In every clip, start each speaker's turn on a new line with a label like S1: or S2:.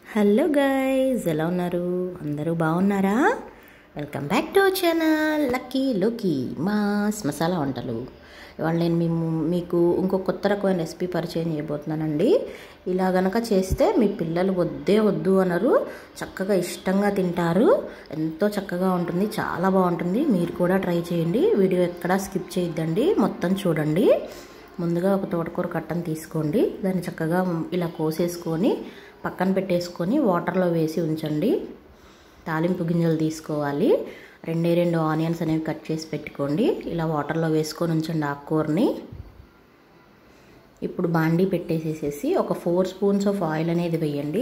S1: hello guys ఎలా ఉన్నారు అందరూ బాగున్నారా welcome back to our channel lucky లోకి మాస్ మసాలా వంటలు ఇవాళ నేను మేము మీకు ఇంకో కొత్త రకమైన రెసిపీ పరిచయం చేయబోతున్నానండి ఇలా గనక చేస్తే మీ పిల్లలు వద్దే వద్దు అనరు చక్కగా ఇష్టంగా తింటారు ఎంతో చక్కగా ఉంటుంది చాలా బాగుంటుంది మీరు కూడా ట్రై చేయండి వీడియో ఎక్కడా స్కిప్ చేయొద్దండి మొత్తం చూడండి ముందుగా ఒక తోటకూర కట్టను తీసుకోండి దాన్ని చక్కగా ఇలా కోసేసుకొని పక్కన పెట్టేసుకొని వాటర్లో వేసి ఉంచండి తాలింపు గింజలు తీసుకోవాలి రెండే రెండు ఆనియన్స్ అనేవి కట్ చేసి పెట్టుకోండి ఇలా వాటర్లో వేసుకొని ఉంచండి ఆకుకూరని ఇప్పుడు బాండీ పెట్టేసేసేసి ఒక ఫోర్ స్పూన్స్ ఆఫ్ ఆయిల్ అనేది వేయండి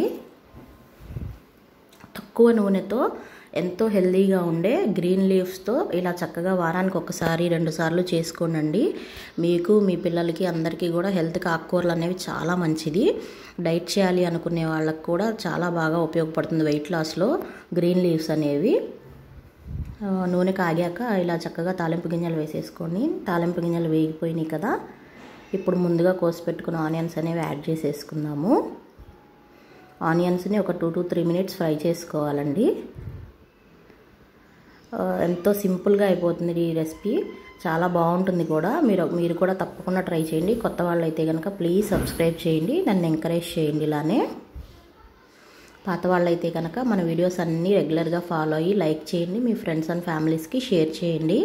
S1: తక్కువ నూనెతో ఎంతో హెల్తీగా ఉండే గ్రీన్ లీవ్స్తో ఇలా చక్కగా వారానికి ఒకసారి రెండు సార్లు చేసుకోండి మీకు మీ పిల్లలకి అందరికీ కూడా హెల్త్కి ఆకుకూరలు అనేవి చాలా మంచిది డైట్ చేయాలి అనుకునే వాళ్ళకి కూడా చాలా బాగా ఉపయోగపడుతుంది వెయిట్ లాస్లో గ్రీన్ లీవ్స్ అనేవి నూనె కాగాక ఇలా చక్కగా తాలింపు గింజలు వేసేసుకొని తాలింపు గింజలు వేగిపోయినాయి కదా ఇప్పుడు ముందుగా కోసి పెట్టుకున్న ఆనియన్స్ అనేవి యాడ్ చేసేసుకుందాము ఆనియన్స్ని ఒక two to three minutes fry చేసుకోవాలండి ఎంతో సింపుల్గా అయిపోతుంది ఈ రెసిపీ చాలా బాగుంటుంది కూడా మీరు మీరు కూడా తప్పకుండా ట్రై చేయండి కొత్త వాళ్ళు అయితే కనుక ప్లీజ్ సబ్స్క్రైబ్ చేయండి నన్ను ఎంకరేజ్ చేయండి ఇలానే పాత వాళ్ళైతే కనుక మన వీడియోస్ అన్నీ రెగ్యులర్గా ఫాలో అయ్యి లైక్ చేయండి మీ ఫ్రెండ్స్ అండ్ ఫ్యామిలీస్కి షేర్ చేయండి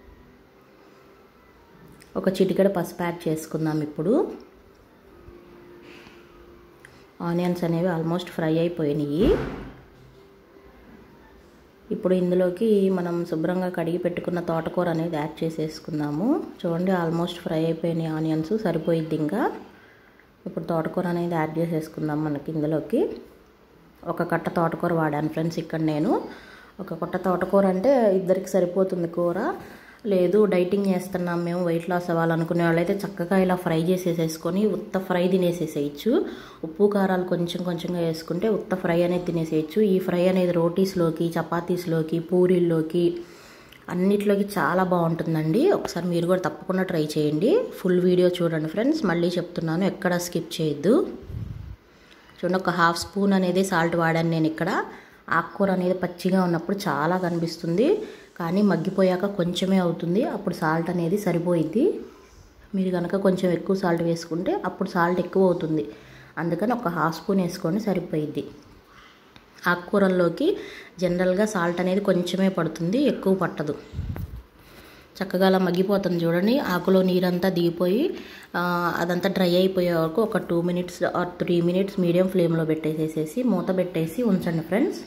S1: ఒక చిటికెడ పసుపు యాడ్ చేసుకుందాం ఇప్పుడు ఆనియన్స్ అనేవి ఆల్మోస్ట్ ఫ్రై అయిపోయినాయి ఇప్పుడు ఇందులోకి మనం శుభ్రంగా కడిగి పెట్టుకున్న తోటకూర అనేది యాడ్ చేసేసుకుందాము చూడండి ఆల్మోస్ట్ ఫ్రై అయిపోయినాయి ఆనియన్స్ సరిపోయిద్ది ఇంకా ఇప్పుడు తోటకూర అనేది యాడ్ చేసేసుకుందాం మనకి ఇందులోకి ఒక కట్ట తోటకూర వాడాను ఫ్రెండ్స్ ఇక్కడ నేను ఒక కట్ట తోటకూర అంటే ఇద్దరికి సరిపోతుంది కూర లేదు డైటింగ్ చేస్తున్నాం మేము వెయిట్ లాస్ అవ్వాలనుకునే వాళ్ళైతే చక్కగా ఇలా ఫ్రై చేసేసేసుకొని ఉత్త ఫ్రై తినేసేసేయచ్చు ఉప్పు కారాలు కొంచెం కొంచెంగా వేసుకుంటే ఉత్త ఫ్రై అనేది తినేసేయచ్చు ఈ ఫ్రై అనేది రోటీస్లోకి చపాతీస్లోకి పూరీల్లోకి అన్నిట్లోకి చాలా బాగుంటుందండి ఒకసారి మీరు కూడా తప్పకుండా ట్రై చేయండి ఫుల్ వీడియో చూడండి ఫ్రెండ్స్ మళ్ళీ చెప్తున్నాను ఎక్కడ స్కిప్ చేయొద్దు చూడండి ఒక హాఫ్ స్పూన్ అనేది సాల్ట్ వాడాను నేను ఇక్కడ ఆకుకూర అనేది పచ్చిగా ఉన్నప్పుడు చాలా కనిపిస్తుంది కానీ మగ్గిపోయాక కొంచెమే అవుతుంది అప్పుడు సాల్ట్ అనేది సరిపోయిద్ది మీరు కనుక కొంచెం ఎక్కువ సాల్ట్ వేసుకుంటే అప్పుడు సాల్ట్ ఎక్కువ అవుతుంది అందుకని ఒక హాఫ్ స్పూన్ వేసుకొని సరిపోయిద్ది ఆకుకూరల్లోకి జనరల్గా సాల్ట్ అనేది కొంచెమే పడుతుంది ఎక్కువ పట్టదు చక్కగా అలా మగ్గిపోతుంది చూడండి ఆకులో నీరంతా దిగిపోయి అదంతా డ్రై అయిపోయే వరకు ఒక two minutes or three minutes medium ఫ్లేమ్లో పెట్టేసేసేసి మూత పెట్టేసి ఉంచండి ఫ్రెండ్స్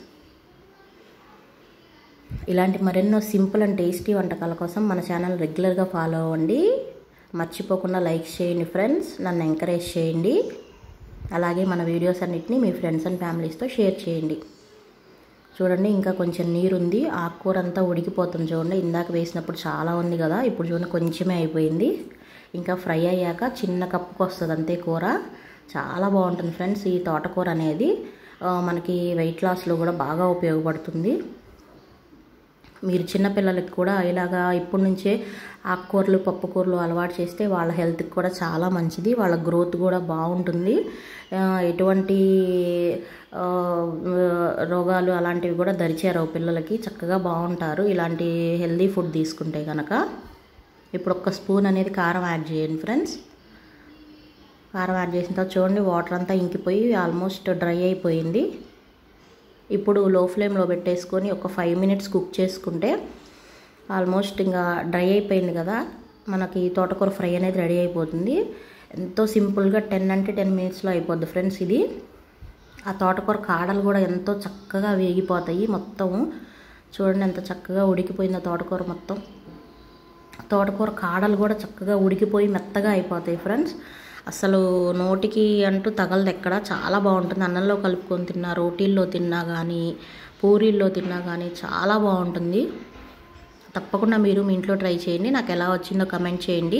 S1: ఇలాంటి మరెన్నో సింపుల్ అండ్ టేస్టీ వంటకాల కోసం మన ఛానల్ రెగ్యులర్గా ఫాలో అవ్వండి మర్చిపోకుండా లైక్ చేయండి ఫ్రెండ్స్ నన్ను ఎంకరేజ్ చేయండి అలాగే మన వీడియోస్ అన్నిటిని మీ ఫ్రెండ్స్ అండ్ ఫ్యామిలీస్తో షేర్ చేయండి చూడండి ఇంకా కొంచెం నీరు ఉంది ఆకుకూర అంతా ఉడికిపోతుంది చూడండి ఇందాక వేసినప్పుడు చాలా ఉంది కదా ఇప్పుడు చూడండి కొంచెమే అయిపోయింది ఇంకా ఫ్రై అయ్యాక చిన్న కప్పుకు వస్తుంది అంతే కూర చాలా బాగుంటుంది ఫ్రెండ్స్ ఈ తోటకూర అనేది మనకి వెయిట్ లాస్లో కూడా బాగా ఉపయోగపడుతుంది మీరు చిన్నపిల్లలకి కూడా ఇలాగా ఇప్పటి నుంచే ఆకుకూరలు పప్పుకూరలు అలవాటు చేస్తే వాళ్ళ హెల్త్కి కూడా చాలా మంచిది వాళ్ళ గ్రోత్ కూడా బాగుంటుంది ఎటువంటి రోగాలు అలాంటివి కూడా దరిచేరావు పిల్లలకి చక్కగా బాగుంటారు ఇలాంటి హెల్దీ ఫుడ్ తీసుకుంటే కనుక ఇప్పుడు ఒక స్పూన్ అనేది కారం యాడ్ చేయండి ఫ్రెండ్స్ కారం యాడ్ చేసిన తర్వాత చూడండి వాటర్ అంతా ఇంకిపోయి ఆల్మోస్ట్ డ్రై అయిపోయింది ఇప్పుడు లో ఫ్లేమ్లో పెట్టేసుకొని ఒక ఫైవ్ మినిట్స్ కుక్ చేసుకుంటే ఆల్మోస్ట్ ఇంకా డ్రై అయిపోయింది కదా మనకి తోటకూర ఫ్రై అనేది రెడీ అయిపోతుంది ఎంతో సింపుల్గా టెన్ అంటే టెన్ మినిట్స్లో అయిపోద్ది ఫ్రెండ్స్ ఇది ఆ తోటకూర కాడలు కూడా ఎంతో చక్కగా వేగిపోతాయి మొత్తం చూడండి ఎంత చక్కగా ఉడికిపోయిందో తోటకూర మొత్తం తోటకూర కాడలు కూడా చక్కగా ఉడికిపోయి మెత్తగా అయిపోతాయి ఫ్రెండ్స్ అసలు నోటికి అంటూ తగలదు ఎక్కడ చాలా బాగుంటుంది అన్నంలో కలుపుకొని తిన్నా రోటీల్లో తిన్నా కానీ పూరీల్లో తిన్నా కానీ చాలా బాగుంటుంది తప్పకుండా మీరు మీ ఇంట్లో ట్రై చేయండి నాకు ఎలా వచ్చిందో కమెంట్ చేయండి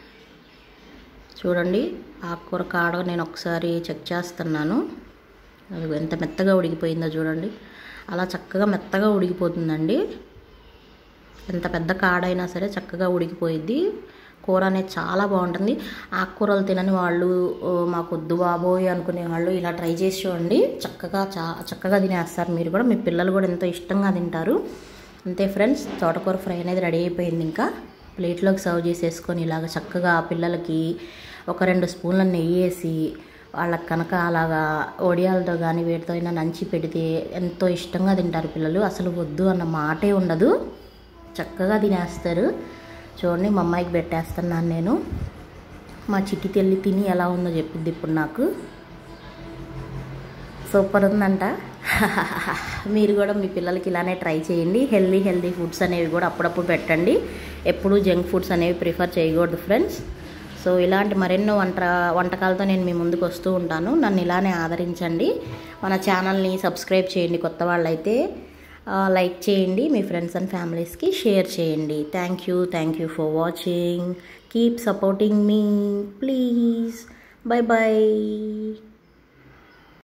S1: చూడండి ఆకుకూర కాడ నేను ఒకసారి చెక్ చేస్తున్నాను అది ఎంత మెత్తగా ఉడికిపోయిందో చూడండి అలా చక్కగా మెత్తగా ఉడికిపోతుందండి ఎంత పెద్ద కాడైనా సరే చక్కగా ఉడికిపోయిద్ది కూర అనేది చాలా బాగుంటుంది ఆకుకూరలు తినని వాళ్ళు "ఓ, మాకు వద్దు బాబోయ్ అనుకునే వాళ్ళు ఇలా ట్రై చేసి చూడండి చక్కగా చా చక్కగా తినేస్తారు మీరు కూడా మీ పిల్లలు కూడా ఎంతో ఇష్టంగా తింటారు అంతే ఫ్రెండ్స్ తోటకూర ఫ్రై అనేది రెడీ అయిపోయింది ఇంకా ప్లేట్లోకి సర్వ్ చేసేసుకొని ఇలాగ చక్కగా పిల్లలకి ఒక రెండు స్పూన్ల నెయ్యి వేసి వాళ్ళకి కనుక అలాగా ఒడియాలతో కానీ వేటితో అయినా నంచి పెడితే ఎంతో ఇష్టంగా తింటారు పిల్లలు అసలు వద్దు అన్న మాటే ఉండదు చక్కగా తినేస్తారు చూడండి మా అమ్మాయికి పెట్టేస్తున్నాను నేను మా చిట్టి తెల్లి తిని ఎలా ఉందో చెప్పిద్ది ఇప్పుడు నాకు సూపర్ ఉందంట మీరు కూడా మీ పిల్లలకి ఇలానే ట్రై చేయండి హెల్దీ హెల్దీ ఫుడ్స్ అనేవి కూడా అప్పుడప్పుడు పెట్టండి ఎప్పుడూ జంక్ ఫుడ్స్ అనేవి ప్రిఫర్ చేయకూడదు ఫ్రెండ్స్ సో ఇలాంటి మరెన్నో వంట వంటకాలతో నేను మీ ముందుకు వస్తూ ఉంటాను నన్ను ఇలానే ఆదరించండి మన ఛానల్ని సబ్స్క్రైబ్ చేయండి కొత్త వాళ్ళైతే లైక్ చేయండి మీ ఫ్రెండ్స్ అండ్ ఫ్యామిలీస్కి షేర్ చేయండి thank you thank you for watching keep supporting మీ ప్లీజ్ బై బాయ్